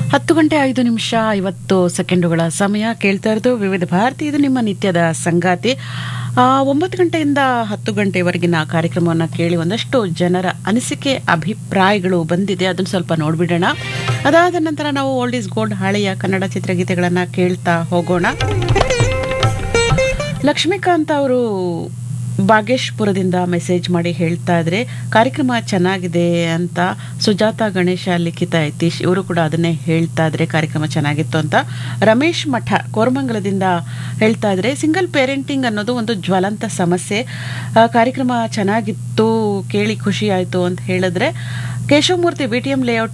ಹತ್ತು ಗಂಟೆ ಐದು ನಿಮಿಷ ಐವತ್ತು ಸೆಕೆಂಡುಗಳ ಸಮಯ ಕೇಳ್ತಾ ಇರೋದು ವಿವಿಧ ಭಾರತಿ ಇದು ನಿಮ್ಮ ನಿತ್ಯದ ಸಂಗಾತಿ ಆ, ಒಂಬತ್ತು ಗಂಟೆಯಿಂದ ಹತ್ತು ಗಂಟೆವರೆಗಿನ ಕಾರ್ಯಕ್ರಮವನ್ನು ಕೇಳಿ ಒಂದಷ್ಟು ಜನರ ಅನಿಸಿಕೆ ಅಭಿಪ್ರಾಯಗಳು ಬಂದಿದೆ ಅದನ್ನು ಸ್ವಲ್ಪ ನೋಡ್ಬಿಡೋಣ ಅದಾದ ನಂತರ ನಾವು ಓಲ್ಡ್ ಈಸ್ ಗೋಲ್ಡ್ ಹಳೆಯ ಕನ್ನಡ ಚಿತ್ರಗೀತೆಗಳನ್ನು ಕೇಳ್ತಾ ಹೋಗೋಣ ಲಕ್ಷ್ಮೀಕಾಂತ್ ಅವರು ಬಾಗೇಶ್ಪುರದಿಂದ ಮೆಸೇಜ್ ಮಾಡಿ ಹೇಳ್ತಾ ಇದ್ರೆ ಕಾರ್ಯಕ್ರಮ ಚೆನ್ನಾಗಿದೆ ಅಂತ ಸುಜಾತ ಗಣೇಶ ಲಿಖಿತ ಯತೀಶ್ ಇವರು ಕೂಡ ಅದನ್ನೇ ಹೇಳ್ತಾ ಇದ್ರೆ ಕಾರ್ಯಕ್ರಮ ಚೆನ್ನಾಗಿತ್ತು ಅಂತ ರಮೇಶ್ ಮಠ ಕೋರಮಂಗಲದಿಂದ ಹೇಳ್ತಾ ಇದ್ರೆ ಸಿಂಗಲ್ ಪೇರೆಂಟಿಂಗ್ ಅನ್ನೋದು ಒಂದು ಜ್ವಲಂತ ಸಮಸ್ಯೆ ಆ, ಕಾರ್ಯಕ್ರಮ ಚೆನ್ನಾಗಿತ್ತು ಕೇಳಿ ಖುಷಿ ಆಯಿತು ಅಂತ ಹೇಳಿದ್ರೆ Keshavamurthy B T M layout